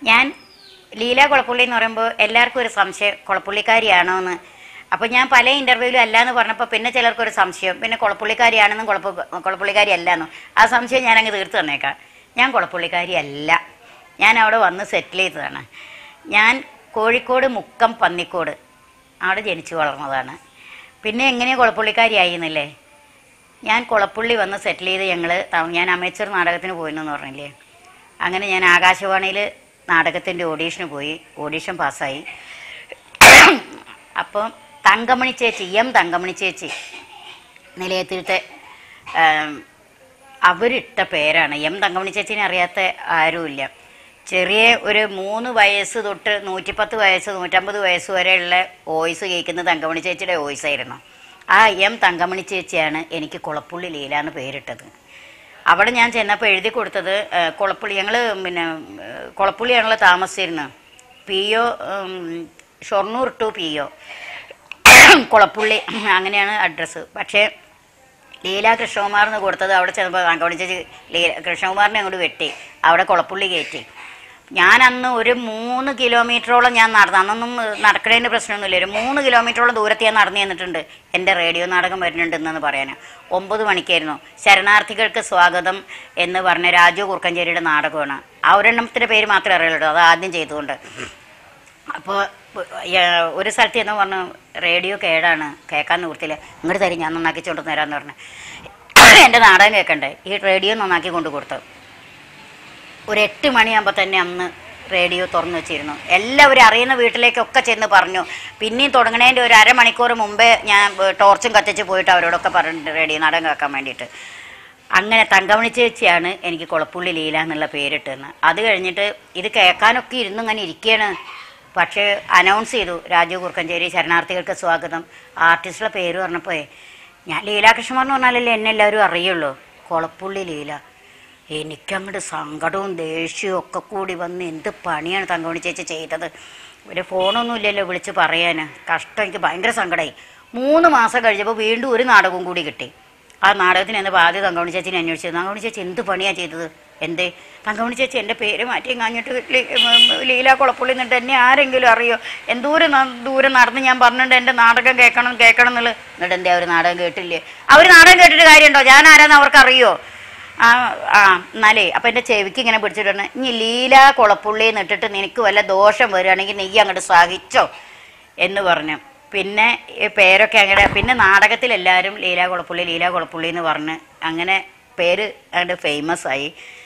ഞാൻ ലീല കുളപ്പുള്ളി എന്ന് പറയുമ്പോൾ എല്ലാവർക്കും ഒരു സംശയം കുളപ്പുള്ളിക്കാരിയാണോ എന്ന് അപ്പോൾ ഞാൻ പല ഇൻ്റർവ്യൂവിലും അല്ല എന്ന് പറഞ്ഞപ്പോൾ പിന്നെ ചിലർക്കൊരു സംശയം പിന്നെ കുളപ്പുള്ളിക്കാരിയാണെന്നും കുളപ്പ കുളപ്പുള്ളിക്കാരി അല്ല എന്നും ആ സംശയം ഞാൻ അങ്ങ് തീർത്ത് തന്നേക്കാം ഞാൻ കുളപ്പുള്ളിക്കാരി അല്ല ഞാൻ അവിടെ വന്ന് സെറ്റിൽ ചെയ്തതാണ് ഞാൻ കോഴിക്കോട് മുക്കം പന്നിക്കോട് അവിടെ ജനിച്ചു വളർന്നതാണ് പിന്നെ എങ്ങനെയാണ് കുളപ്പുള്ളിക്കാരിയായി എന്നല്ലേ ഞാൻ കുളപ്പുള്ളി വന്ന് സെറ്റിൽ ചെയ്ത് ഞങ്ങൾ ഞാൻ അമേച്ചർ നാടകത്തിന് പോയിരുന്നു പറഞ്ഞില്ലേ അങ്ങനെ ഞാൻ ആകാശവാണിയിൽ നാടകത്തിൻ്റെ ഓഡീഷന് പോയി ഓഡീഷൻ പാസ്സായി അപ്പം തങ്കമണി ചേച്ചി എം തങ്കമണി ചേച്ചി നിലയത്തിലത്തെ ആം, അവരിട്ട പേരാണ് എം തങ്കമണി ചേച്ചിനെ അറിയാത്ത ആരുമില്ല ചെറിയ ഒരു മൂന്ന് വയസ്സ് തൊട്ട് നൂറ്റിപ്പത്ത് വയസ്സ് നൂറ്റമ്പത് വയസ്സ് വരെയുള്ള വോയിസ് കേൾക്കുന്നത് തങ്കമണി ചേച്ചിയുടെ വോയിസ് ആയിരുന്നു ആ എം തങ്കമണി ചേച്ചിയാണ് എനിക്ക് കുളപ്പുള്ളി ലീല എന്ന് പേരിട്ടത് അവിടെ ഞാൻ ചെന്നപ്പോൾ എഴുതി കൊടുത്തത് ആ, കുളപ്പുള്ളി ഞങ്ങൾ പിന്നെ ആ, കുളപ്പുള്ളിയാണല്ലോ താമസിച്ചിരുന്നത് P O Shoranur to P O Kulappully അങ്ങനെയാണ് അഡ്രസ്സ് പക്ഷേ ലീല കൃഷ്ണകുമാറിന് കൊടുത്തത് അവിടെ ചെന്നപ്പോൾ തങ്കമണി ചേച്ചി ലീല കൃഷ്ണകുമാറിനെ അങ്ങോട്ട് വെട്ടി അവിടെ കുളപ്പുള്ളി കയറ്റി ഞാൻ അന്ന് ഒരു മൂന്ന് കിലോമീറ്ററോളം ഞാൻ നടന്നു അന്നൊന്നും നടക്കണതിൻ്റെ പ്രശ്നമൊന്നുമില്ല ഒരു മൂന്ന് കിലോമീറ്ററോളം ദൂരത്ത് ഞാൻ നടന്നു ചെന്നിട്ടുണ്ട് എൻ്റെ റേഡിയോ നാടകം വരുന്നുണ്ടെന്ന് പറയാൻ ഒമ്പത് മണിക്കായിരുന്നു ശരണാർത്ഥികൾക്ക് സ്വാഗതം എന്ന് പറഞ്ഞ രാജു കുറുക്കഞ്ചേരിയുടെ നാടകമാണ് ആ ഒരെണ്ണത്തിൻ്റെ പേര് മാത്രമേ അറിയുള്ളൂ അത് ആദ്യം ചെയ്തുകൊണ്ട് അപ്പോൾ ഒരു സ്ഥലത്ത് ചെന്ന് പറഞ്ഞു റേഡിയോ കേടാണ് കേൾക്കാൻ നിവൃത്തിയില്ല ഇങ്ങോട്ട് തരും ഞാൻ നന്നാക്കി കൊണ്ട് തരാമെന്ന് പറഞ്ഞു എൻ്റെ നാടകം കേൾക്കണ്ടേ ഈ റേഡിയോ നന്നാക്കി കൊണ്ട് കൊടുത്തു ഒരു എട്ട് മണിയാകുമ്പോൾ തന്നെ അന്ന് റേഡിയോ തുറന്നു വെച്ചിരുന്നു എല്ലാവരും അറിയുന്ന വീട്ടിലേക്കൊക്കെ ചെന്ന് പറഞ്ഞു പിന്നെയും തുടങ്ങണേൻ്റെ ഒരു അരമണിക്കൂർ മുമ്പേ ഞാൻ ഏഹ്, ടോർച്ചും കത്തിച്ച് പോയിട്ട് അവരോടൊക്കെ പറഞ്ഞിട്ട് റേഡിയോ നാടകം കേൾക്കാൻ വേണ്ടിയിട്ട് അങ്ങനെ തങ്കമണി ചേച്ചിയാണ് എനിക്ക് കുളപ്പുള്ളി ലീല എന്നുള്ള പേരിട്ടെന്ന് അത് കഴിഞ്ഞിട്ട് ഇത് കേൾക്കാനൊക്കെ ഇരുന്ന് ഇങ്ങനെ ഇരിക്കുകയാണ് പക്ഷേ അനൗൺസ് ചെയ്തു രാജു കുറുക്കഞ്ചേരി ശരണാർത്ഥികൾക്ക് സ്വാഗതം ആർട്ടിസ്റ്റുടെ പേര് പറഞ്ഞപ്പോൾ ഞാൻ ലീലാകൃഷ്ണൻ എന്ന് പറഞ്ഞാലല്ലേ എന്നെ എല്ലാവരും അറിയുള്ളൂ കുളപ്പുള്ളി ലീല എനിക്കങ്ങോട്ട് സങ്കടവും ദേഷ്യവും ഒക്കെ കൂടി വന്ന് എന്ത് പണിയാണ് തങ്കമണി ചേച്ചി ചെയ്തത് ഒരു ഫോണൊന്നും ഇല്ലല്ലോ വിളിച്ച് പറയാൻ കഷ്ടം എനിക്ക് ഭയങ്കര സങ്കടമായി മൂന്ന് മാസം കഴിഞ്ഞപ്പോൾ വീണ്ടും ഒരു നാടകവും കൂടി കിട്ടി ആ നാടകത്തിന് എന്ന് ആദ്യം തങ്കമണി ചേച്ചിനെ അന്വേഷിച്ചു തങ്കമണി ചേച്ചി എന്ത് പണിയാണ് ചെയ്തത് എന്തേ തങ്കമണി ചേച്ചി എൻ്റെ പേര് മാറ്റി കാഞ്ഞിട്ട് ലീ- ഉം, ലീല കുളപ്പുള്ളി എന്നിട്ട് എന്നെ ആരെങ്കിലും അറിയോ എന്തോരം ന- ദൂരം നടന്ന് ഞാൻ പറഞ്ഞിട്ടുണ്ട് എൻ്റെ നാടകം കേൾക്കണം കേൾക്കണം എന്നുള്ളത് എന്നിട്ട് എന്തേ അവർ നാടകം കേട്ടില്ലേ അവർ നാടകം കേട്ടിട്ട് കാര്യമുണ്ടോ ഞാൻ ആരാന്ന് അവർക്ക് അറിയോ ആ ആ എന്നാലേ അപ്പം എൻ്റെ ചെവിക്ക് ഇങ്ങനെ പിടിച്ചിട്ടുണ്ട് ഇനി ലീല കുളപ്പുള്ളി എന്നിട്ടിട്ട് നിനക്ക് വല്ല ദോഷം വരികയാണെങ്കിൽ നീ അങ്ങോട്ട് സഹിച്ചോ എന്ന് പറഞ്ഞു പിന്നെ ഈ പേരൊക്കെ അങ്ങനെ പിന്നെ നാടകത്തിൽ എല്ലാവരും ലീല കുളപ്പുള്ളി ലീല കുളപ്പുള്ളി എന്ന് പറഞ്ഞ് അങ്ങനെ പേര് അങ്ങോട്ട് ഫേമസ് ആയി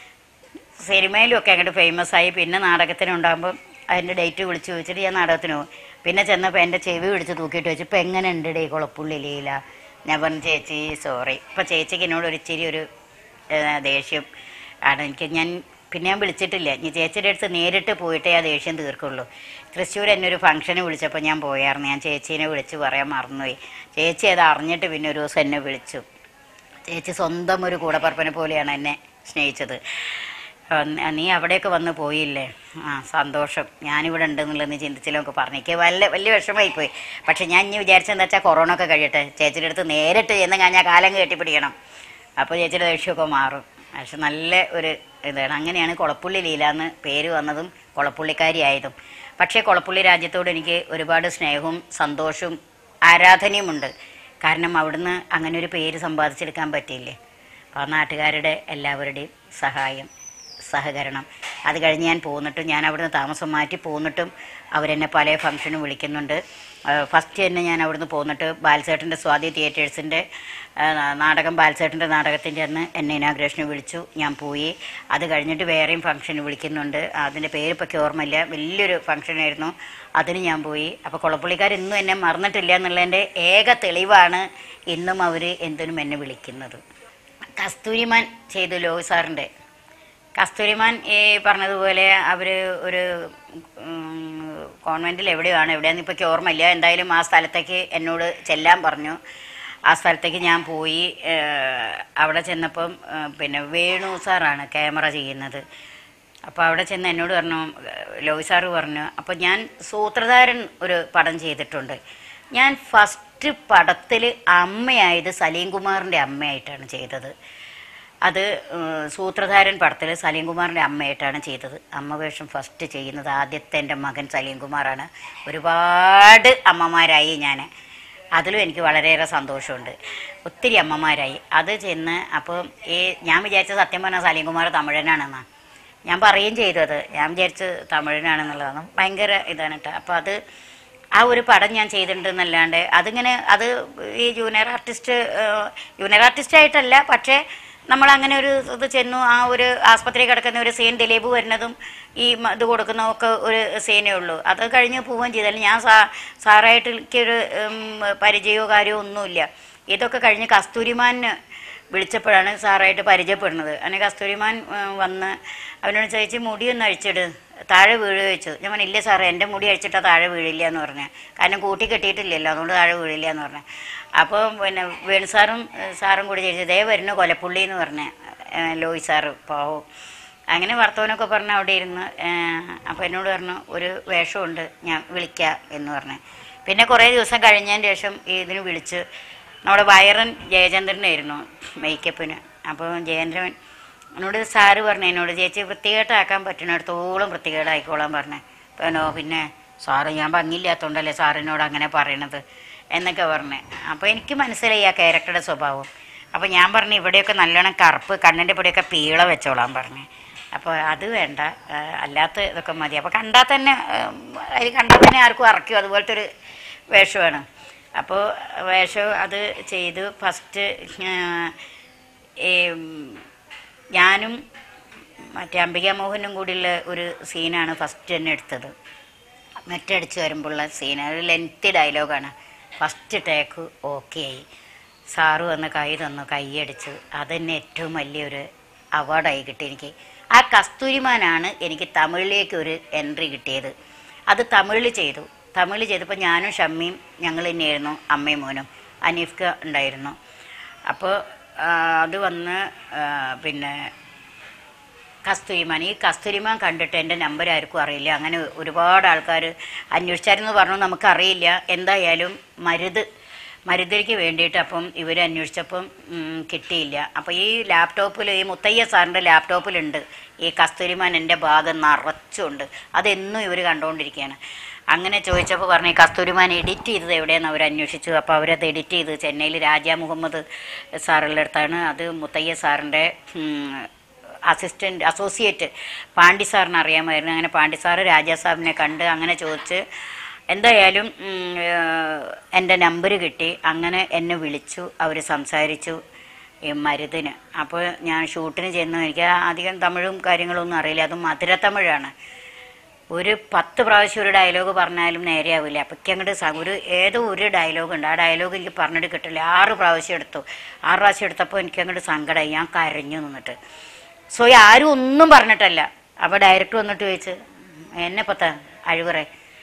സിനിമയിലും ഒക്കെ അങ്ങോട്ട് ഫേമസ് ആയി പിന്നെ നാടകത്തിന് ഉണ്ടാകുമ്പം അതിൻ്റെ ഡേറ്റ് വിളിച്ച് ചോദിച്ചിട്ട് ഞാൻ നാടകത്തിന് പോകും പിന്നെ ചെന്നപ്പോൾ എൻ്റെ ചെവി പിടിച്ച് തൂക്കിയിട്ട് വെച്ചു ഇപ്പം എങ്ങനെ ഉണ്ട് ഡേ കുളപ്പുള്ളി ലീല ഞാൻ പറഞ്ഞു ചേച്ചി സോറി ഇപ്പം ചേച്ചിക്ക് എന്നോട് ഒരു ഇച്ചിരി ഒരു ഏ, ദേഷ്യം ആണ് എനിക്ക് ഞാൻ പിന്നെ ഞാൻ വിളിച്ചിട്ടില്ല ഇനി ചേച്ചിയുടെ അടുത്ത് നേരിട്ട് പോയിട്ടേ ആ ദേഷ്യം തീർക്കുള്ളൂ തൃശ്ശൂർ എന്നെ ഒരു ഫംഗ്ഷന് വിളിച്ചപ്പോൾ ഞാൻ പോയായിരുന്നു ഞാൻ ചേച്ചീനെ വിളിച്ച് പറയാൻ മറന്നുപോയി ചേച്ചി അത് അറിഞ്ഞിട്ട് പിന്നെ ഒരു ദിവസം എന്നെ വിളിച്ചു ചേച്ചി സ്വന്തം ഒരു കൂടപ്പറപ്പിനെ പോലെയാണ് എന്നെ സ്നേഹിച്ചത് ആ, നീ അവിടെയൊക്കെ വന്ന് പോയില്ലേ ആ സന്തോഷം ഞാനിവിടെ ഉണ്ടെന്നുള്ളത് ചിന്തിച്ചില്ലൊക്കെ പറഞ്ഞു എനിക്ക് വല്ല വലിയ വിഷമമായി പോയി പക്ഷെ ഞാൻ ഇനി വിചാരിച്ചെന്താ വെച്ചാൽ കൊറോണ ഒക്കെ കഴിയട്ടെ ചേച്ചിയുടെ അടുത്ത് നേരിട്ട് ചെന്ന് കഴിഞ്ഞാൽ കാലം കെട്ടിപ്പിടിക്കണം അപ്പോൾ ചേച്ചിയുടെ ദേഷ്യമൊക്കെ മാറും പക്ഷെ നല്ല ഒരു ഇതാണ് അങ്ങനെയാണ് കുളപ്പുള്ളി ലീല എന്ന് പേര് വന്നതും കുളപ്പുള്ളിക്കാരിയായതും പക്ഷേ കുളപ്പുള്ളി രാജ്യത്തോട് എനിക്ക് ഒരുപാട് സ്നേഹവും സന്തോഷവും ആരാധനയുമുണ്ട് കാരണം അവിടുന്ന് അങ്ങനെ ഒരു പേര് സമ്പാദിച്ചെടുക്കാൻ പറ്റിയില്ലേ അപ്പോൾ ആ നാട്ടുകാരുടെ എല്ലാവരുടെയും സഹായം സഹകരണം അത് കഴിഞ്ഞ് ഞാൻ പോന്നിട്ടും ഞാൻ അവിടുന്ന് താമസം മാറ്റി പോന്നിട്ടും അവരെന്നെ പല ഫംഗ്ഷനും വിളിക്കുന്നുണ്ട് ഫസ്റ്റ് തന്നെ ഞാൻ അവിടുന്ന് പോന്നിട്ട് ബാൽസേട്ടൻ്റെ സ്വാതി തിയേറ്റേഴ്സിൻ്റെ നാടകം ബാൽസേട്ടൻ്റെ നാടകത്തിൻ്റെ അന്ന് എന്നെ ഇനാഗ്രേഷന് വിളിച്ചു ഞാൻ പോയി അത് കഴിഞ്ഞിട്ട് വേറെയും ഫംഗ്ഷന് വിളിക്കുന്നുണ്ട് അതിൻ്റെ പേര് ഇപ്പോൾ ഓർമ്മയില്ല വലിയൊരു ഫംഗ്ഷനായിരുന്നു അതിന് ഞാൻ പോയി അപ്പോൾ കുളപ്പുള്ളിക്കാർ ഇന്നും എന്നെ മറന്നിട്ടില്ല എന്നുള്ളതിൻ്റെ ഏക തെളിവാണ് ഇന്നും അവർ എന്തിനും എന്നെ വിളിക്കുന്നത് കസ്തൂരിമാൻ ചെയ്തു ലോ സാറിൻ്റെ കസ്തൂരിമാൻ ഈ പറഞ്ഞതുപോലെ അവർ ഒരു കോൺവെൻറ്റിൽ എവിടെയാണ് എവിടെയാന്ന് ഇപ്പോൾ എനിക്ക് ഓർമ്മയില്ല എന്തായാലും ആ സ്ഥലത്തേക്ക് എന്നോട് ചെല്ലാൻ പറഞ്ഞു ആ സ്ഥലത്തേക്ക് ഞാൻ പോയി ഏഹ്, അവിടെ ചെന്നപ്പം ഏഹ്, പിന്നെ വേണു സാറാണ് ക്യാമറ ചെയ്യുന്നത് അപ്പോൾ അവിടെ ചെന്ന് എന്നോട് പറഞ്ഞു ലോയി സാറ് പറഞ്ഞു അപ്പോൾ ഞാൻ സൂത്രധാരൻ ഒരു പടം ചെയ്തിട്ടുണ്ട് ഞാൻ ഫസ്റ്റ് പടത്തിൽ അമ്മയായത് സലീം കുമാറിൻ്റെ അമ്മയായിട്ടാണ് ചെയ്തത് അത് ഏഹ്, സൂത്രധാരൻ പടത്തിൽ സലീംകുമാറിൻ്റെ അമ്മയായിട്ടാണ് ചെയ്തത് അമ്മ വേഷം ഫസ്റ്റ് ചെയ്യുന്നത് ആദ്യത്തെ എൻ്റെ മകൻ സലീംകുമാറാണ് ഒരുപാട് അമ്മമാരായി ഞാൻ അതിലും എനിക്ക് വളരെയേറെ സന്തോഷമുണ്ട് ഒത്തിരി അമ്മമാരായി അത് ചെന്ന് അപ്പോൾ ഈ ഞാൻ വിചാരിച്ച സത്യം പറഞ്ഞാൽ സലീംകുമാർ തമിഴനാണെന്നാണ് ഞാൻ പറയുകയും ചെയ്തു അത് ഞാൻ വിചാരിച്ച് തമിഴനാണെന്നുള്ളതാണ് ഭയങ്കര ഇതാണ് കേട്ടോ അപ്പോൾ അത് ആ ഒരു പടം ഞാൻ ചെയ്തിട്ടുണ്ടെന്നല്ലാണ്ട് അതിങ്ങനെ അത് ഈ ജൂനിയർ ആർട്ടിസ്റ്റ് ജൂനിയർ ആർട്ടിസ്റ്റ് ആയിട്ടല്ല പക്ഷേ നമ്മൾ അങ്ങനെ ഒരു ഇത് ചെന്നു ആ ഒരു ആസ്പത്രി കിടക്കുന്ന ഒരു സീൻ ദിലീപ് വരുന്നതും ഈ മ- ഇത് കൊടുക്കുന്നതൊക്കെ ഒരു സീനേ ഉള്ളൂ അത് കഴിഞ്ഞ് പോവുകയും ചെയ്താലും ഞാൻ സാ സാറായിട്ട് എനിക്കൊരു ഉം, പരിചയമോ കാര്യമോ ഒന്നുമില്ല ഇതൊക്കെ കഴിഞ്ഞ് കസ്തൂരിമാന് വിളിച്ചപ്പോഴാണ് സാറായിട്ട് പരിചയപ്പെടുന്നത് അങ്ങനെ കസ്തൂരിമാൻ ഉം, വന്ന് അവനോട് ചോദിച്ച് മുടി ഒന്ന് അഴിച്ചിട് താഴെ വീഴുക ചോദിച്ചു ഞാൻ പറഞ്ഞു ഇല്ല സാറേ എൻ്റെ മുടി അഴിച്ചിട്ടാ താഴെ വീഴില്ല എന്ന് പറഞ്ഞു കാരണം കൂട്ടി കെട്ടിയിട്ടില്ലല്ലോ അതുകൊണ്ട് താഴെ വീഴില്ല എന്ന് പറഞ്ഞു അപ്പോൾ പിന്നെ വേണു സാറും ഏഹ്, സാറും കൂടി ചോദിച്ചു ദേ വരുന്നു കൊലപ്പുള്ളി എന്ന് പറഞ്ഞ് ഏഹ്, ലോയി സാറ് പാവം അങ്ങനെ വർത്തമാനമൊക്കെ പറഞ്ഞ് അവിടെ ഇരുന്ന് അപ്പോൾ എന്നോട് പറഞ്ഞു ഒരു വേഷമുണ്ട് ഞാൻ വിളിക്കാം എന്ന് പറഞ്ഞു പിന്നെ കുറേ ദിവസം കഴിഞ്ഞതിന് ശേഷം ഈ ഇതിന് വിളിച്ച് നമ്മുടെ വയറൻ ജയചന്ദ്രനായിരുന്നു മേക്കപ്പിന് അപ്പോൾ ജയേന്ദ്രൻ എന്നോട് സാറ് പറഞ്ഞു എന്നോട് ചേച്ചി വൃത്തികേട്ടാക്കാൻ പറ്റുന്നിടത്തോളം വൃത്തികേടായിക്കോളാൻ പറഞ്ഞു പിന്നെ പിന്നെ സാറ് ഞാൻ ഭംഗിയില്ലാത്തതുകൊണ്ടല്ലേ സാറിനോട് അങ്ങനെ പറയണത് എന്നൊക്കെ പറഞ്ഞു അപ്പോൾ എനിക്ക് മനസ്സിലായി ആ ക്യാരക്ടറുടെ സ്വഭാവം അപ്പോൾ ഞാൻ പറഞ്ഞു ഇവിടെയൊക്കെ നല്ലോണം കറുപ്പ് കണ്ണിൻ്റെ ഇവിടെയൊക്കെ പീള വെച്ചോളാൻ പറഞ്ഞു അപ്പോൾ അത് വേണ്ട ആ, അല്ലാത്ത ഇതൊക്കെ മതി അപ്പോൾ കണ്ടാൽ തന്നെ അത് കണ്ടാൽ തന്നെ ആർക്കും അറക്കും അതുപോലത്തെ ഒരു വേഷമാണ് അപ്പോൾ വേഷം അത് ചെയ്തു ഫസ്റ്റ് ഞാനും മറ്റേ അംബിക മോഹനും കൂടിയുള്ള ഒരു സീനാണ് ഫസ്റ്റ് തന്നെ എടുത്തത് മെറ്റടിച്ച് വരുമ്പോഴുള്ള സീൻ ഒരു ലെങ്തി ഡയലോഗാണ് ഫസ്റ്റ് ടേക്ക് ഓക്കെ ആയി സാറ് വന്ന് കൈ തന്നു കൈയടിച്ചു അതന്നെ ഏറ്റവും വലിയൊരു അവാർഡായി കിട്ടി എനിക്ക് ആ കസ്തൂരിമാനാണ് എനിക്ക് തമിഴിലേക്ക് ഒരു എൻട്രി കിട്ടിയത് അത് തമിഴിൽ ചെയ്തു തമിഴിൽ ചെയ്തപ്പോൾ ഞാനും ഷമ്മിയും ഞങ്ങൾ തന്നെയായിരുന്നു അമ്മയും മോനും അനീഫ്ക ഉണ്ടായിരുന്നു അപ്പോൾ അത് വന്ന് ആ, പിന്നെ കസ്തൂരിമാൻ ഈ കസ്തൂരിമാൻ കണ്ടിട്ട് എൻ്റെ നമ്പർ ആർക്കും അറിയില്ല അങ്ങനെ ഒരുപാട് ആൾക്കാർ അന്വേഷിച്ചായിരുന്നു പറഞ്ഞു നമുക്കറിയില്ല എന്തായാലും മരുത് മരുതിലേക്ക് വേണ്ടിയിട്ട് അപ്പം ഇവർ അന്വേഷിച്ചപ്പം ഉം, കിട്ടിയില്ല അപ്പോൾ ഈ ലാപ്ടോപ്പിൽ ഈ മുത്തയ്യ സാറിൻ്റെ ലാപ്ടോപ്പിലുണ്ട് ഈ കസ്തൂരിമാൻ എൻ്റെ ഭാഗം നിറച്ചുണ്ട് അതെന്നും ഇവർ കണ്ടുകൊണ്ടിരിക്കുകയാണ് അങ്ങനെ ചോദിച്ചപ്പോൾ പറഞ്ഞു ഈ കസ്തൂരിമാൻ എഡിറ്റ് ചെയ്തത് എവിടെയെന്ന് അവർ അന്വേഷിച്ചു അപ്പോൾ അവരത് എഡിറ്റ് ചെയ്ത് ചെന്നൈയിൽ രാജാ മുഹമ്മദ് സാറുടെ അടുത്താണ് അത് മുത്തയ്യ സാറിൻ്റെ ഉം, അസിസ്റ്റന്റ് അസോസിയേറ്റ് പാണ്ഡി സാറിന് അറിയാമായിരുന്നു അങ്ങനെ പാണ്ഡി സാറ് രാജാ സാഹിബിനെ കണ്ട് അങ്ങനെ ചോദിച്ച് എന്തായാലും ഉം, ഏഹ്, എൻ്റെ നമ്പർ കിട്ടി അങ്ങനെ എന്നെ വിളിച്ചു അവർ സംസാരിച്ചു ഈ മരുതിന് അപ്പോൾ ഞാൻ ഷൂട്ടിന് ചെന്നു എനിക്ക് അധികം തമിഴും കാര്യങ്ങളൊന്നും അറിയില്ല അതും മധുരത്തമിഴാണ് ഒരു പത്ത് പ്രാവശ്യം ഒരു ഡയലോഗ് പറഞ്ഞാലും നേരെയാവില്ല അപ്പം അങ്ങോട്ട് ഒരു ഏതോ ഒരു ഡയലോഗ് ഉണ്ട് ആ ഡയലോഗ് എനിക്ക് പറഞ്ഞിട്ട് കിട്ടില്ല ആറ് പ്രാവശ്യം എടുത്തു ആറ് പ്രാവശ്യം എടുത്തപ്പോൾ എനിക്ക് അങ്ങോട്ട് സങ്കടമായി ഞാൻ കരഞ്ഞു നിന്നിട്ട് സോ ഈ ആരും ഒന്നും പറഞ്ഞിട്ടല്ല അപ്പോൾ ഡയറക്ടർ വന്നിട്ട് ചോദിച്ച് എന്നെ പത്ത അഴുകുറേ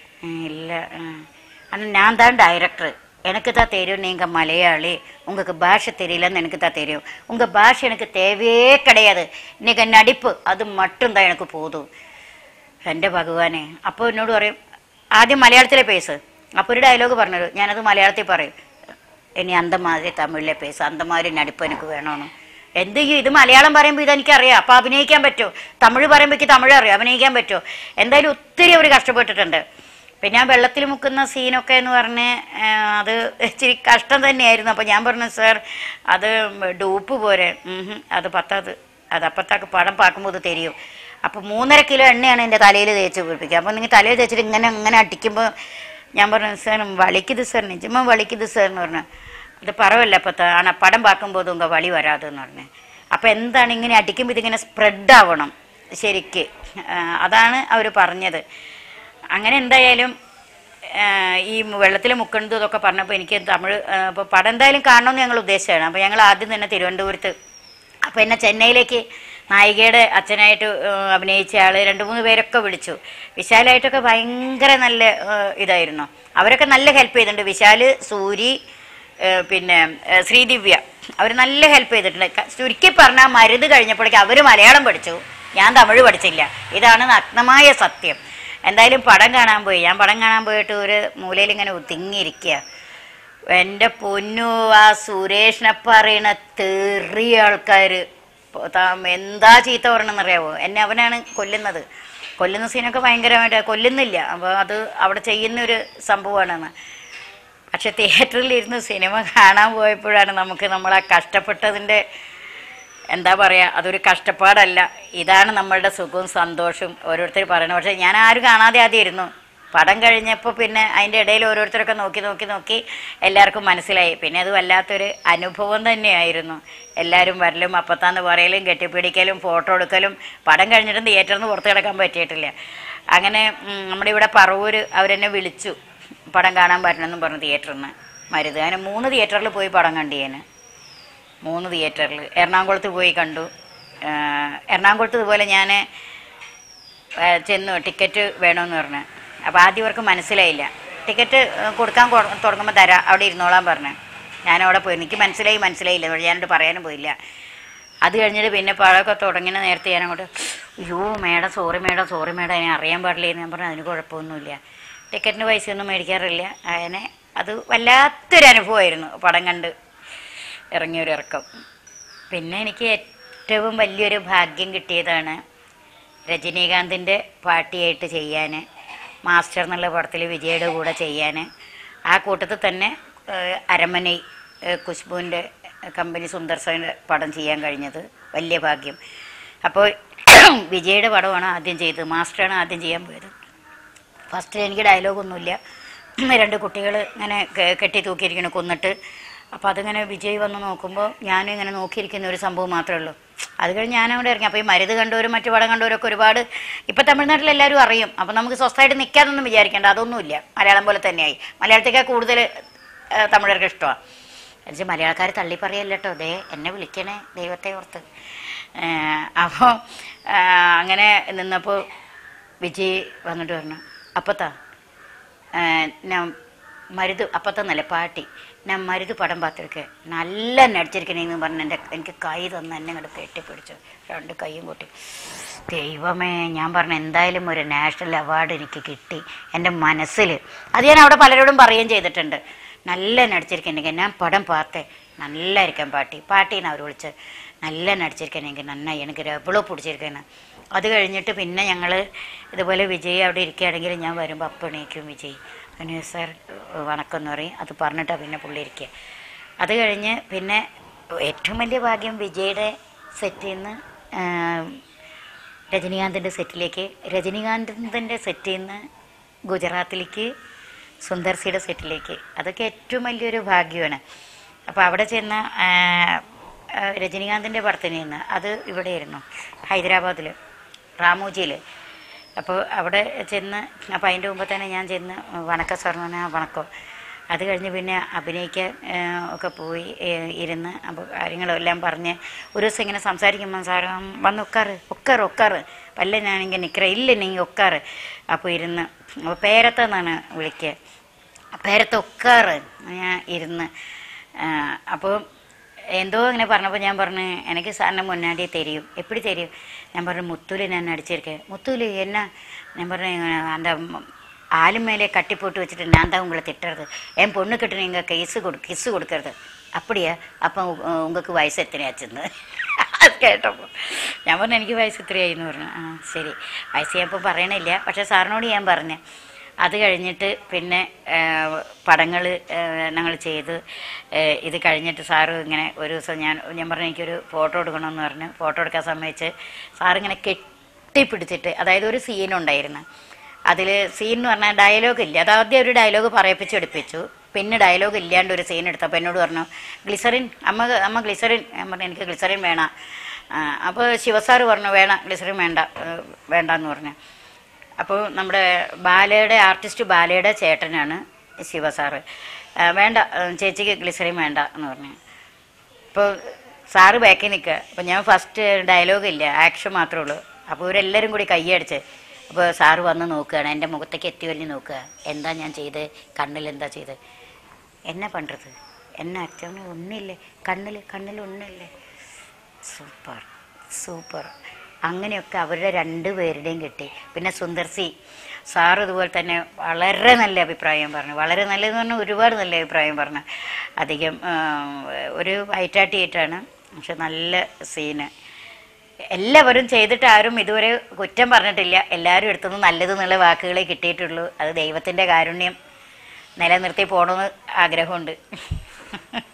இல்லை ஆனால் நான் தான் டைரக்டர் எனக்கு தான் தெரியும் நீங்கள் மலையாளி உங்களுக்கு பாஷை தெரியலன்னு எனக்கு தான் தெரியும் உங்கள் பாஷை எனக்கு தேவையே கிடையாது இன்னைக்கு நடிப்பு அது மட்டும்தான் எனக்கு போதும் എൻ്റെ ഭഗവാനെ അപ്പോൾ എന്നോട് പറയും ആദ്യം മലയാളത്തിലെ പേസ് അപ്പോൾ ഒരു ഡയലോഗ് പറഞ്ഞത് ഞാനത് മലയാളത്തിൽ പറയും ഇനി അന്തമാതിരി തമിഴിലെ പേസ് അന്തമാതിരി നടിപ്പ് എനിക്ക് വേണമെന്ന് എന്ത് ചെയ്യും ഇത് മലയാളം പറയുമ്പോൾ ഇതെനിക്കറിയാം അപ്പോൾ അഭിനയിക്കാൻ പറ്റുമോ തമിഴ് പറയുമ്പോൾ എനിക്ക് തമിഴ് അറിയാം അഭിനയിക്കാൻ പറ്റുമോ എന്തായാലും ഒത്തിരി അവർ കഷ്ടപ്പെട്ടിട്ടുണ്ട് പിന്നെ ആ വെള്ളത്തിൽ മുക്കുന്ന സീനൊക്കെ എന്ന് പറഞ്ഞ് ആ, അത് ഇച്ചിരി കഷ്ടം തന്നെയായിരുന്നു അപ്പോൾ ഞാൻ പറഞ്ഞു സാർ അത് ഡൂപ്പ് പോരെ ഉം ഹും, അത് പത്താത് അത് അപ്പത്താക്ക് പടം പാക്കുമ്പോൾ ഇത് തരും അപ്പോൾ മൂന്നര കിലോ എണ്ണയാണ് എൻ്റെ തലയിൽ തേച്ച് പിടിപ്പിക്കുക അപ്പോൾ നിങ്ങൾ തലയിൽ തേച്ചിട്ട് ഇങ്ങനെ ഇങ്ങനെ അടിക്കുമ്പോൾ ഞാൻ പറഞ്ഞു സാർ വളിക്കുത് സാർ നിജമാ വളിക്കുത് സാർ എന്ന് പറഞ്ഞു ഇത് പറവല്ല അപ്പത്ത ആണ് പടം പാക്കുമ്പോൾ ഉങ്ക വളി വരാതെന്ന് പറഞ്ഞു അപ്പോൾ എന്താണ് ഇങ്ങനെ അടിക്കുമ്പോൾ ഇതിങ്ങനെ സ്പ്രെഡ് ആവണം ശരിക്ക് ആ, അതാണ് അവർ പറഞ്ഞത് അങ്ങനെ എന്തായാലും ആ, ഈ വെള്ളത്തിൽ മുക്കുന്നത് ഇതൊക്കെ പറഞ്ഞപ്പോൾ എനിക്ക് തമിഴ് അപ്പോൾ പടം എന്തായാലും കാണണമെന്ന് ഞങ്ങൾ ഉദ്ദേശിച്ചാണ് അപ്പോൾ ഞങ്ങൾ ആദ്യം തന്നെ തിരുവനന്തപുരത്ത് അപ്പോൾ എന്നെ ചെന്നൈയിലേക്ക് നായികയുടെ അച്ഛനായിട്ട് ആ, അഭിനയിച്ച ആൾ രണ്ട് മൂന്ന് പേരൊക്കെ വിളിച്ചു വിശാലായിട്ടൊക്കെ ഭയങ്കര നല്ല ആ, ഇതായിരുന്നു അവരൊക്കെ നല്ല ഹെൽപ്പ് ചെയ്തിട്ടുണ്ട് വിശാല് സൂരി ആ, പിന്നെ ആ, ശ്രീദിവ്യ അവർ നല്ല ഹെൽപ്പ് ചെയ്തിട്ടുണ്ട് ക- ചുരുക്കി പറഞ്ഞാൽ മരുന്ന് കഴിഞ്ഞപ്പോഴേക്കും അവർ മലയാളം പഠിച്ചു ഞാൻ തമിഴ് പഠിച്ചില്ല ഇതാണ് നഗ്നമായ സത്യം എന്തായാലും പടം കാണാൻ പോയി ഞാൻ പടം കാണാൻ പോയിട്ട് ഒരു മൂലയിൽ ഇങ്ങനെ തിങ്ങിയിരിക്കുക എൻ്റെ പൊന്നു ആ സുരേഷിനെ പറയണ തെറിയ ആൾക്കാർ പോ- താ- എന്താ ചീത്ത പറയണമെന്നറിയാവോ എന്നെ അവനാണ് കൊല്ലുന്നത് കൊല്ലുന്ന സീനൊക്കെ ഭയങ്കരമായിട്ട് കൊല്ലുന്നില്ല അപ്പോൾ അത് അവിടെ ചെയ്യുന്ന ഒരു സംഭവമാണെന്ന് പക്ഷെ തിയേറ്ററിലിരുന്ന് സിനിമ കാണാൻ പോയപ്പോഴാണ് നമുക്ക് നമ്മൾ ആ കഷ്ടപ്പെട്ടതിൻ്റെ എന്താ പറയുക അതൊരു കഷ്ടപ്പാടല്ല ഇതാണ് നമ്മളുടെ സുഖവും സന്തോഷവും ഓരോരുത്തർ പറയണത് പക്ഷേ ഞാൻ ആരും കാണാതെ ആദ്യം ഇരുന്നു പടം കഴിഞ്ഞപ്പോൾ പിന്നെ അതിൻ്റെ ഇടയിൽ ഓരോരുത്തരൊക്കെ നോക്കി നോക്കി നോക്കി എല്ലാവർക്കും മനസ്സിലായി പിന്നെ അത് വല്ലാത്തൊരു അനുഭവം തന്നെയായിരുന്നു എല്ലാവരും വരലും അപ്പത്താന്ന് പറയലും കെട്ടിപ്പിടിക്കലും ഫോട്ടോ എടുക്കലും പടം കഴിഞ്ഞിട്ടും തിയേറ്ററിൽ നിന്ന് പുറത്ത് കിടക്കാൻ പറ്റിയിട്ടില്ല അങ്ങനെ ഉം, നമ്മുടെ ഇവിടെ പറവൂര് അവരെന്നെ വിളിച്ചു പടം കാണാൻ പറ്റണമെന്നും പറഞ്ഞു തിയേറ്ററിൽ നിന്ന് മരുത് അങ്ങനെ മൂന്ന് തിയേറ്ററിൽ പോയി പടം കണ്ടു ഞാൻ മൂന്ന് തിയേറ്ററിൽ എറണാകുളത്ത് പോയി കണ്ടു ആ, എറണാകുളത്ത് ഇതുപോലെ ഞാൻ ചെന്നു ടിക്കറ്റ് വേണമെന്ന് പറഞ്ഞു അപ്പോൾ ആദ്യം ഇവർക്ക് മനസ്സിലായില്ല ടിക്കറ്റ് കൊടുക്കാൻ കൊ- തുടങ്ങുമ്പോൾ തരാം അവിടെ ഇരുന്നോളാൻ പറഞ്ഞു ഞാൻ അവിടെ പോയി എനിക്ക് മനസ്സിലായി മനസ്സിലായില്ല അതുകൊണ്ട് ഞാനോട് പറയാനും പോയില്ല അത് കഴിഞ്ഞിട്ട് പിന്നെ പഴമൊക്കെ തുടങ്ങുന്ന നേരത്തെ ഞാൻ അങ്ങോട്ട് അയ്യോ madam sorry madam sorry madam അതിനെ അറിയാൻ പാടില്ല എന്ന് ഞാൻ പറഞ്ഞു അതിന് കുഴപ്പമൊന്നുമില്ല ടിക്കറ്റിന് പൈസയൊന്നും മേടിക്കാറില്ല അതിനെ അത് വല്ലാത്തൊരു അനുഭവമായിരുന്നു പടം കണ്ട് ഇറങ്ങിയൊരു ഇറക്കം പിന്നെ എനിക്ക് ഏറ്റവും വലിയൊരു ഭാഗ്യം കിട്ടിയതാണ് രജനീകാന്തിൻ്റെ പാർട്ടിയായിട്ട് ചെയ്യാൻ മാസ്റ്റർ എന്നുള്ള പടത്തിൽ വിജയുടെ കൂടെ ചെയ്യാൻ ആ കൂട്ടത്തിൽ തന്നെ ഏഹ്, അരമനൈ ഏഹ്, കുശ്ബുവിൻ്റെ കമ്പനി സുന്ദർ സാറിൻ്റെ പടം ചെയ്യാൻ കഴിഞ്ഞത് വലിയ ഭാഗ്യം അപ്പോൾ വിജയുടെ പടമാണ് ആദ്യം ചെയ്തത് മാസ്റ്ററാണ് ആദ്യം ചെയ്യാൻ പോയത് ഫസ്റ്റിൽ എനിക്ക് ഡയലോഗൊന്നുമില്ല രണ്ട് കുട്ടികൾ ഇങ്ങനെ കെ- കെട്ടി തൂക്കിയിരിക്കണ കൊന്നിട്ട് അപ്പോൾ അതിങ്ങനെ വിജയ് വന്ന് നോക്കുമ്പോൾ ഞാനും ഇങ്ങനെ നോക്കിയിരിക്കുന്ന ഒരു സംഭവം മാത്രമേ ഉള്ളൂ അത് കഴിഞ്ഞ് ഞാൻ അവിടെ ഇറങ്ങി അപ്പോൾ ഈ മരുത് കണ്ടവരും മറ്റു പടം കണ്ടവരൊക്കെ ഒരുപാട് ഇപ്പം തമിഴ്നാട്ടിൽ എല്ലാവരും അറിയും അപ്പോൾ നമുക്ക് സ്വസ്ഥമായിട്ട് നിൽക്കാതൊന്നും വിചാരിക്കേണ്ട അതൊന്നുമില്ല മലയാളം പോലെ തന്നെയായി മലയാളത്തേക്കാൾ കൂടുതൽ ഏഹ്, തമിഴർക്ക് ഇഷ്ടമാണ് എന്നുവെച്ചാൽ മലയാളക്കാർ തള്ളി പറയല്ല കേട്ടോ ദേ എന്നെ വിളിക്കണേ ദൈവത്തെ ഓർത്ത് അപ്പോൾ അങ്ങനെ നിന്നപ്പോൾ വിജയ് വന്നിട്ട് പറഞ്ഞു അപ്പത്താ நான் മരുത് അപ്പത്തന്നല്ല പാട്ടി ഞാൻ മരുത് പടം പാത്തിരിക്കെ നല്ല നടിച്ചിരിക്കണേന്ന് പറഞ്ഞ് എൻ്റെ എനിക്ക് കൈ തന്ന് എന്നെ ഇങ്ങോട്ട് കെട്ടിപ്പിടിച്ചു രണ്ട് കൈയും കൂട്ടി ദൈവമേ ഞാൻ പറഞ്ഞു എന്തായാലും ഒരു നാഷണൽ അവാർഡ് എനിക്ക് കിട്ടി എൻ്റെ മനസ്സിൽ അത് ഞാൻ അവിടെ പലരോടും പറയുകയും ചെയ്തിട്ടുണ്ട് നല്ല നടിച്ചിരിക്കണെങ്കിൽ ഞാൻ പടം പാത്തേ நல்லா இருக்கேன் பாட்டி പാട്ടീന്ന് അവർ വിളിച്ച് നല്ല നടിച്ചിരിക്കാൻ എനിക്ക് നന്നായി എനിക്ക് എവ്വളോ പിടിച്ചിരിക്കണം അത് കഴിഞ്ഞിട്ട് പിന്നെ ഞങ്ങൾ ഇതുപോലെ വിജയ് അവിടെ ഇരിക്കുകയാണെങ്കിൽ ഞാൻ വരുമ്പോൾ അപ്പം എണീക്കും വിജയ് അതിന് സാർ വണക്കം എന്ന് പറയും അത് പറഞ്ഞിട്ടാണ് പിന്നെ പുള്ളി ഇരിക്കുക അത് കഴിഞ്ഞ് പിന്നെ ഏറ്റവും വലിയ ഭാഗ്യം വിജയുടെ സെറ്റിൽ നിന്ന് രജനീകാന്തിൻ്റെ സെറ്റിലേക്ക് രജനീകാന്തിൻ്റെ സെറ്റിൽ നിന്ന് ഗുജറാത്തിലേക്ക് സുന്ദർസിയുടെ സെറ്റിലേക്ക് അതൊക്കെ ഏറ്റവും വലിയൊരു ഭാഗ്യമാണ് അപ്പോൾ അവിടെ ചെന്ന ആ, ആ, രജനീകാന്തിൻ്റെ പടത്തിന് നിന്ന് അത് ഇവിടെയായിരുന്നു ഹൈദരാബാദിൽ റാമോജിയിൽ അപ്പോൾ അവിടെ ചെന്ന് അപ്പോൾ അതിൻ്റെ മുമ്പ് തന്നെ ഞാൻ ചെന്ന് വണക്കം സാർ എന്ന് പറഞ്ഞാൽ വണക്കം അത് കഴിഞ്ഞ് പിന്നെ അഭിനയിക്കാൻ ആ, ഒക്കെ പോയി ഏ, ഇരുന്ന് അപ്പോൾ കാര്യങ്ങളെല്ലാം പറഞ്ഞ് ഒരു ദിവസം ഇങ്ങനെ സംസാരിക്കുമ്പോൾ സാറ് വന്ന് ഉക്കാറ് ഉക്കാറ് ഉക്കാറ് വല്ല ഞാനിങ്ങനെ നിൽക്കറ ഇല്ല നിങ്ങൾ ഉക്കാറ് അപ്പോൾ ഇരുന്ന് അപ്പോൾ പേരത്തെന്നാണ് വിളിക്കുക പേരത്തെ ഉക്കാറ് ഞാൻ ഇരുന്ന് അപ്പോൾ എന്തോ ഇങ്ങനെ പറഞ്ഞപ്പോൾ ഞാൻ പറഞ്ഞു എനിക്ക് സാറിന് മുന്നാടി தெரியும் எப்படி தெரியும் ഞാൻ പറഞ്ഞു മുത്തൂല് ഞാൻ നടിച്ചിരിക്കேன் முத்தூலு என்ன ഞാൻ പറഞ്ഞു அந்த ஆளு மேலே கட்டி போட்டு வச்சுட்டு நான் தான் உங்களை திட்டுறது என் பொண்ணுக்கிட்ட நீங்கள் கிஸ்ஸு கொடு கிஸ்ஸு கொடுக்கறது அப்படியா அப்போ உ- உங்களுக்கு വയസ്സ് എത്രയാച്ചെന്ന് അത് കേട്ടപ്പോൾ ഞാൻ പറഞ്ഞു എനിക്ക് വയസ്സ് ഇത്രയായി എന്ന് പറഞ്ഞു ആ ശരി വയസ്സ് ഞാൻ ഇപ്പോൾ പറയണില്ല പക്ഷേ സാറിനോട് ഞാൻ പറഞ്ഞു അത് കഴിഞ്ഞിട്ട് പിന്നെ പടങ്ങൾ ഞങ്ങൾ ചെയ്ത് ആ, ഇത് കഴിഞ്ഞിട്ട് സാറ് ഇങ്ങനെ ഒരു ദിവസം ഞാൻ ഞാൻ പറഞ്ഞു എനിക്കൊരു ഫോട്ടോ എടുക്കണമെന്ന് പറഞ്ഞു ഫോട്ടോ എടുക്കാൻ സമ്മതിച്ച് സാറിങ്ങനെ കെട്ടിപ്പിടിച്ചിട്ട് അതായത് ഒരു സീനുണ്ടായിരുന്നു അതിൽ സീൻ എന്ന് പറഞ്ഞാൽ ഡയലോഗ് ഇല്ല അത് ആദ്യം ഒരു ഡയലോഗ് പറയിപ്പിച്ച് എടുപ്പിച്ചു പിന്നെ ഡയലോഗ് ഇല്ലാണ്ട് ഒരു സീൻ എടുത്തപ്പോൾ എന്നോട് പറഞ്ഞു ഗ്ലിസറിൻ അമ്മ അമ്മ ഗ്ലിസറിൻ ഞാൻ പറഞ്ഞു എനിക്ക് ഗ്ലിസറിൻ വേണം അപ്പോൾ ശിവസാറ് പറഞ്ഞു വേണം ഗ്ലിസറിൻ വേണ്ട ആ, വേണ്ടെന്ന് പറഞ്ഞു അപ്പോൾ നമ്മുടെ ബാലയുടെ ആർട്ടിസ്റ്റ് ബാലയുടെ ചേട്ടനാണ് ശിവ സാറ് ആ, വേണ്ട ആ, ചേച്ചിക്ക് ഗ്ലിസറിൻ വേണ്ട എന്ന് പറഞ്ഞു ഇപ്പോൾ സാറ് ബാക്കിൽ നിൽക്കുക അപ്പോൾ ഞാൻ ഫസ്റ്റ് ഡയലോഗ് ഇല്ല ആക്ഷൻ മാത്രമേ ഉള്ളൂ അപ്പോൾ ഇവരെല്ലാവരും കൂടി കൈയടിച്ച് അപ്പോൾ സാറ് വന്ന് നോക്കുകയാണ് എൻ്റെ മുഖത്തേക്ക് എത്തി വലിഞ്ഞ് നോക്കുക എന്താ ഞാൻ ചെയ്ത് കണ്ണിൽ എന്താ ചെയ്ത് എന്നെ പണ്ടത് എന്നെ അച്ഛന് ഒന്നില്ലേ കണ്ണിൽ കണ്ണിൽ ഒന്നില്ലേ സൂപ്പർ സൂപ്പർ അങ്ങനെയൊക്കെ അവരുടെ രണ്ടുപേരുടെയും കിട്ടി പിന്നെ സുന്ദർ സി സാർ ഇതുപോലെ തന്നെ വളരെ നല്ല അഭിപ്രായം പറഞ്ഞു വളരെ നല്ലതെന്ന് പറഞ്ഞാൽ ഒരുപാട് നല്ല അഭിപ്രായം പറഞ്ഞു അധികം ആ, ഒരു വൈറ്റാട്ടിയായിട്ടാണ് പക്ഷെ നല്ല സീന് എല്ലാവരും ചെയ്തിട്ട് ആരും ഇതുവരെ കുറ്റം പറഞ്ഞിട്ടില്ല എല്ലാവരും എടുത്തുനിന്ന് നല്ലത് എന്നുള്ള വാക്കുകളെ കിട്ടിയിട്ടുള്ളൂ അത് ദൈവത്തിൻ്റെ കാരുണ്യം നിലനിർത്തി പോകണമെന്ന് ആഗ്രഹമുണ്ട്